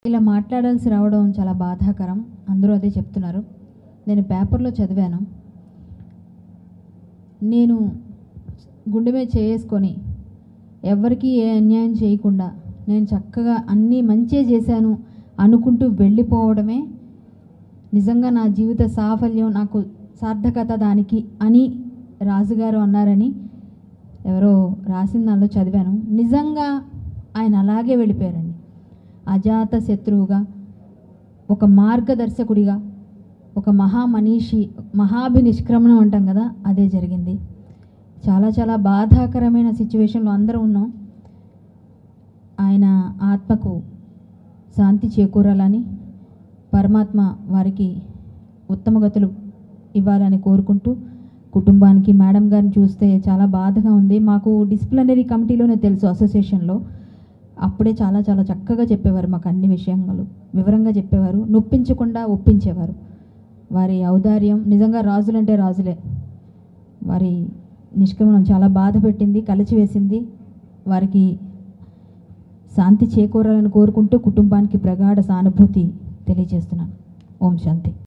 ఇలా మాట్లాడాల్సి రావడం చాలా బాధాకరం అందరూ అదే చెప్తున్నారు నేను పేపర్లో చదివాను నేను గుండె మీద చేసుకొని ఎవరికీ ఏ అన్యాయం చేయకుండా నేను చక్కగా అన్నీ మంచే చేశాను అనుకుంటూ వెళ్ళిపోవడమే నిజంగా నా జీవిత సాఫల్యం నాకు సార్థకత దానికి అని రాజుగారు అన్నారని ఎవరో రాసిన దానిలో చదివాను నిజంగా ఆయన అలాగే వెళ్ళిపోయారండి అజాత శత్రువుగా ఒక మార్గదర్శకుడిగా ఒక మహామనీషి మహాభినిష్క్రమణం అంటాం కదా అదే జరిగింది చాలా చాలా బాధాకరమైన సిచ్యువేషన్లో అందరూ ఉన్నాం ఆయన ఆత్మకు శాంతి చేకూరాలని పరమాత్మ వారికి ఉత్తమ గతులు ఇవ్వాలని కోరుకుంటూ కుటుంబానికి మేడం గారిని చూస్తే చాలా బాధగా ఉంది మాకు డిసిప్లినరీ కమిటీలోనే తెలుసు అసోసియేషన్లో అప్పుడే చాలా చాలా చక్కగా చెప్పేవారు మాకు అన్ని విషయాలు వివరంగా చెప్పేవారు నొప్పించకుండా ఒప్పించేవారు వారి ఔదార్యం నిజంగా రాజులంటే రాజులే వారి నిష్క్రమణం చాలా బాధ పెట్టింది కలిచివేసింది వారికి శాంతి చేకూరాలని కోరుకుంటూ కుటుంబానికి ప్రగాఢ సానుభూతి తెలియజేస్తున్నాను ఓం శాంతి